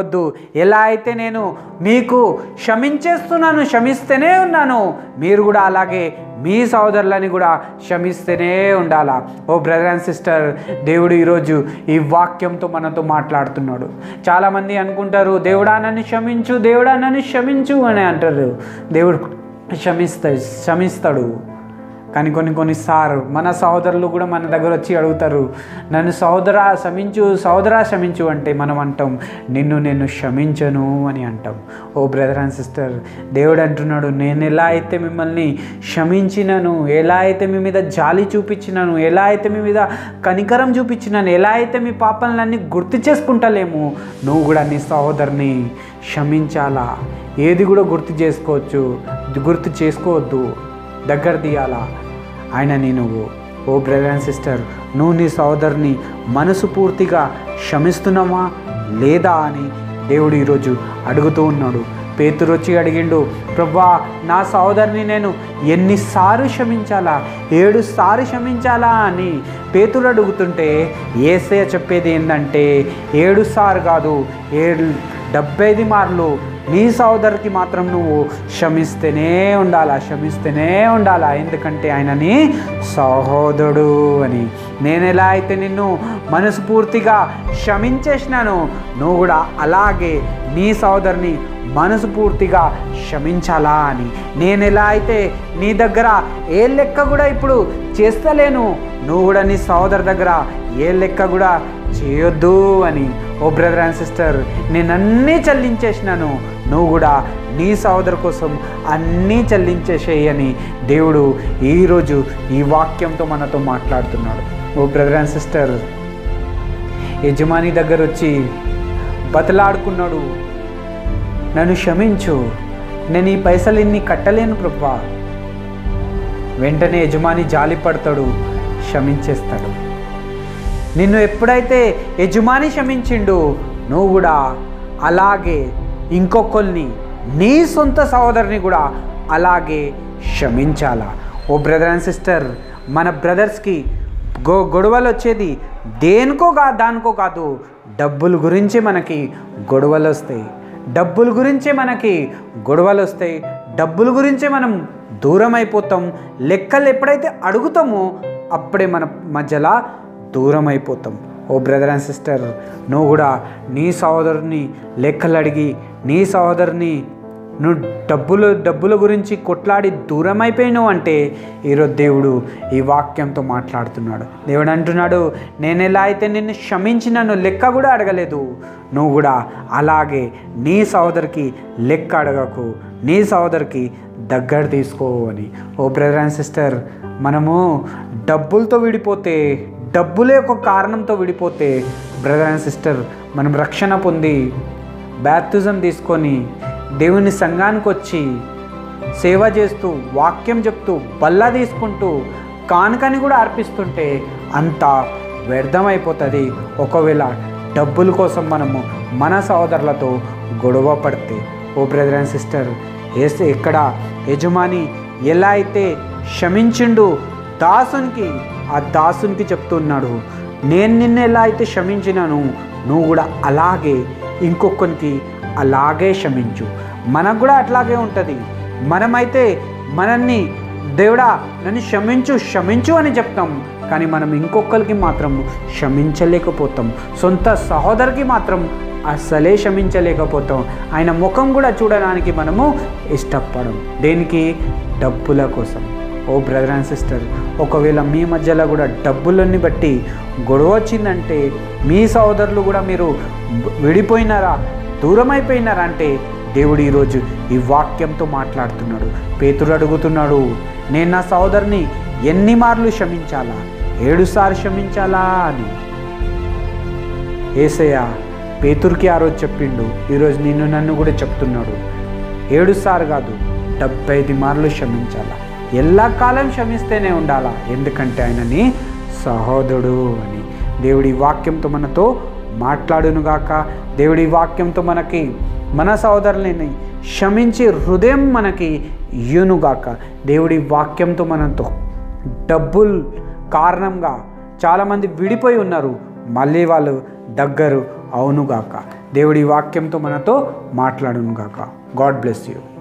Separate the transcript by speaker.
Speaker 1: అడగొద్దు ఎలా అయితే నేను మీకు క్షమించేస్తున్నాను క్షమిస్తూనే ఉన్నాను మీరు కూడా అలాగే మీ సోదరులని కూడా క్షమిస్తూనే ఉండాలా ఓ బ్రదర్ అండ్ సిస్టర్ దేవుడు ఈరోజు ఈ వాక్యంతో మనతో మాట్లాడుతున్నాడు చాలామంది అనుకుంటారు దేవుడా నన్ను క్షమించు దేవుడా నన్ను క్షమించు అని అంటారు దేవుడు క్షమిస్తా క్షమిస్తాడు కానీ కొన్ని కొన్నిసార్లు మన సహోదరులు కూడా మన దగ్గర వచ్చి అడుగుతారు నన్ను సహోదరా క్షమించు సహోదరా క్షమించు అంటే మనం అంటాం నిన్ను నేను క్షమించను అని అంటాం ఓ బ్రదర్ అండ్ సిస్టర్ దేవుడు అంటున్నాడు నేను ఎలా అయితే మిమ్మల్ని క్షమించినను ఎలా అయితే మీ మీద జాలి చూపించినాను ఎలా అయితే మీ మీద కనికరం చూపించినాను ఎలా అయితే మీ పాపలన్నీ గుర్తు చేసుకుంటలేము నువ్వు కూడా నీ సహోదరుని క్షమించాలా ఏది కూడా గుర్తు చేసుకోవచ్చు గుర్తు చేసుకోవద్దు దగ్గర తీయాలా ఆయనని నువ్వు ఓ బ్రదర్ అండ్ సిస్టర్ నువ్వు నీ సోదరుని మనసు పూర్తిగా క్షమిస్తున్నావా లేదా అని దేవుడు ఈరోజు అడుగుతూ ఉన్నాడు పేతురు వచ్చి అడిగిండు ప్రభా నా సోదరిని నేను ఎన్నిసార్లు క్షమించాలా ఏడు సార్లు క్షమించాలా అని పేతురు అడుగుతుంటే ఏసే చెప్పేది ఏంటంటే ఏడు సార్లు కాదు ఏడు డెబ్బై ఐదు మార్లు నీ సోదరికి మాత్రం నువ్వు క్షమిస్తేనే ఉండాలా క్షమిస్తేనే ఉండాలా ఎందుకంటే ఆయనని సహోదరుడు అని నేను ఎలా అయితే నిన్ను మనస్ఫూర్తిగా క్షమించేసినాను నువ్వు కూడా అలాగే నీ సోదరిని మనస్ఫూర్తిగా క్షమించాలా అని నేను ఎలా అయితే నీ దగ్గర ఏ లెక్క కూడా ఇప్పుడు చేస్తలేను నువ్వు కూడా నీ సోదరు దగ్గర ఏ లెక్క కూడా చేయొద్దు అని ఓ బ్రదర్ అండ్ సిస్టర్ నేను అన్నీ చెల్లించేసినాను నువ్వు కూడా నీ సోదరు కోసం అన్నీ చెల్లించేసేయి అని దేవుడు ఈరోజు ఈ వాక్యంతో మనతో మాట్లాడుతున్నాడు ఓ బ్రదర్ అండ్ సిస్టర్ యజమాని దగ్గర వచ్చి బతలాడుకున్నాడు నన్ను క్షమించు నేను ఈ పైసలు ఇన్ని కట్టలేను ప్రభా వెంటనే యజమాని జాలి పడతాడు క్షమించేస్తాడు నిన్ను ఎప్పుడైతే యజమాని క్షమించిండు నువ్వు కూడా అలాగే ఇంకొకరిని నీ సొంత సహోదరుని కూడా అలాగే క్షమించాలా ఓ బ్రదర్ అండ్ సిస్టర్ మన బ్రదర్స్కి గో గొడవలు వచ్చేది దేనికో కా దానికో కాదు డబ్బుల గురించి మనకి గొడవలు వస్తాయి డబ్బుల గురించే మనకి గొడవలు వస్తాయి డబ్బుల గురించే మనం దూరం అయిపోతాం లెక్కలు ఎప్పుడైతే అడుగుతామో అప్పుడే మన మధ్యలో దూరం అయిపోతాం ఓ బ్రదర్ అండ్ సిస్టర్ నువ్వు కూడా నీ సహోదరుని లెక్కలు అడిగి నీ సహోదరుని నువ్వు డబ్బులు డబ్బుల గురించి కొట్లాడి దూరం అయిపోయినావు అంటే ఈరోజు దేవుడు ఈ వాక్యంతో మాట్లాడుతున్నాడు దేవుడు అంటున్నాడు నేను ఎలా అయితే నిన్ను క్షమించినను లెక్క కూడా అడగలేదు నువ్వు కూడా అలాగే నీ సహోదరికి లెక్క అడగకు నీ సహోదరికి దగ్గర తీసుకో అని ఓ బ్రదర్ అండ్ సిస్టర్ మనము డబ్బులతో విడిపోతే డబ్బులే ఒక కారణంతో విడిపోతే బ్రదర్ అండ్ సిస్టర్ మనం రక్షణ పొంది బ్యాప్తిజం తీసుకొని దేవుని సంఘానికి వచ్చి సేవ చేస్తూ వాక్యం చెప్తూ బల్ల తీసుకుంటూ కానుకని కూడా అర్పిస్తుంటే అంత వ్యర్థమైపోతుంది ఒకవేళ డబ్బుల కోసం మనము మన సహోదరులతో గొడవ పడితే ఓ బ్రదర్ అండ్ సిస్టర్ ఏస్తే ఇక్కడ యజమాని ఎలా అయితే క్షమించిండు దాసునికి ఆ దాసునికి చెప్తున్నాడు నేను నిన్ను ఎలా అయితే క్షమించినాను నువ్వు కూడా అలాగే ఇంకొకరికి అలాగే క్షమించు మనకు కూడా అట్లాగే ఉంటుంది మనమైతే మనల్ని దేవుడా నన్ను క్షమించు క్షమించు అని చెప్తాం కానీ మనం ఇంకొకరికి మాత్రం క్షమించలేకపోతాం సొంత సహోదరికి మాత్రం అస్సలే క్షమించలేకపోతాం ఆయన ముఖం కూడా చూడడానికి మనము ఇష్టపడం దేనికి డబ్బుల కోసం ఓ బ్రదర్ అండ్ సిస్టర్ ఒకవేళ మీ మధ్యలో కూడా డబ్బులన్నీ బట్టి గొడవ వచ్చిందంటే మీ సహోదరులు కూడా మీరు విడిపోయినారా దూరం అయిపోయినారా అంటే దేవుడు ఈరోజు ఈ వాక్యంతో మాట్లాడుతున్నాడు పేతురు అడుగుతున్నాడు నేను నా సహోదరుని ఎన్ని మార్లు క్షమించాలా ఏడు సార్లు క్షమించాలా అని ఏసయ్య పేతురికి ఆ రోజు చెప్పిండు ఈరోజు నిన్ను నన్ను కూడా చెప్తున్నాడు ఏడు సార్లు కాదు డెబ్బై ఐదు మార్లు క్షమించాలా ఎల్లకాలం క్షమిస్తేనే ఉండాలా ఎందుకంటే ఆయనని సహోదరుడు అని దేవుడి వాక్యంతో మనతో మాట్లాడునుగాక దేవుడి వాక్యంతో మనకి మన సహోదరులని క్షమించి హృదయం మనకి ఇయ్యునుగాక దేవుడి వాక్యంతో మనతో డబ్బుల్ కారణంగా చాలామంది విడిపోయి ఉన్నారు మళ్ళీ వాళ్ళు దగ్గరు అవునుగాక దేవుడి వాక్యంతో మనతో మాట్లాడును గాక గాడ్ బ్లెస్ యూ